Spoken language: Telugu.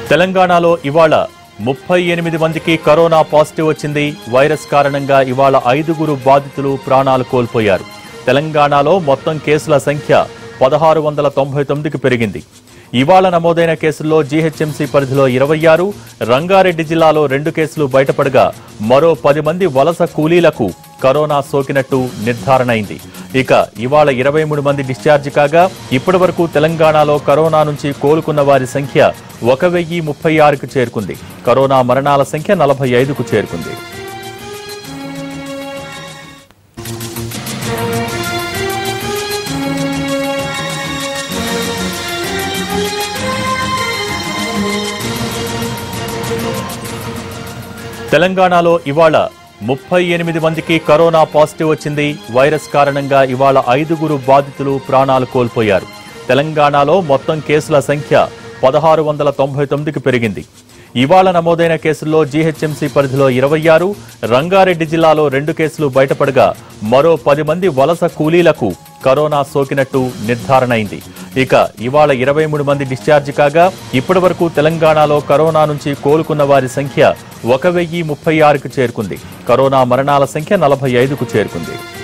తెలంగాణలో ఇవాళ ముప్పై ఎనిమిది మందికి కరోనా పాజిటివ్ వచ్చింది వైరస్ కారణంగా ఇవాళ ఐదుగురు బాధితులు ప్రాణాలు కోల్పోయారు తెలంగాణలో మొత్తం కేసుల సంఖ్య పదహారు వందల తొంభై తొమ్మిదికి పెరిగింది ఇవాళ నమోదైన కేసుల్లో జీహెచ్ఎంసీ పరిధిలో ఇరవై ఆరు రంగారెడ్డి జిల్లాలో రెండు కేసులు బయటపడగా మరో పది మంది వలస కూలీలకు కరోనా సోకినట్టు నిర్ధారణ అయింది ఇక ఇవాళ ఇరవై మూడు మంది డిశ్చార్జ్ కాగా ఇప్పటి వరకు తెలంగాణలో కరోనా నుంచి కోలుకున్న వారి సంఖ్య ఒక వెయ్యి ముప్పై ఆరుకు చేరుకుంది కరోనా మరణాల సంఖ్య నలభై ఐదుకు చేరుకుంది తెలంగాణలో ఇవాళ ముప్పై ఎనిమిది మందికి కరోనా పాజిటివ్ వచ్చింది వైరస్ కారణంగా ఇవాళ ఐదుగురు బాధితులు ప్రాణాలు కోల్పోయారు తెలంగాణలో మొత్తం కేసుల సంఖ్య పదహారు వందల తొంభై తొమ్మిదికి పెరిగింది ఇవాళ నమోదైన కేసుల్లో జీహెచ్ఎంసీ పరిధిలో ఇరవై ఆరు రంగారెడ్డి జిల్లాలో రెండు కేసులు బయటపడగా మరో పది మంది వలస కూలీలకు కరోనా సోకినట్టు నిర్ధారణ అయింది ఇక ఇవాళ ఇరవై మూడు మంది డిశ్చార్జ్ కాగా ఇప్పటి వరకు తెలంగాణలో కరోనా నుంచి కోలుకున్న వారి సంఖ్య ఒక వెయ్యి ముప్పై ఆరుకు చేరుకుంది కరోనా మరణాల సంఖ్య నలభై ఐదుకు చేరుకుంది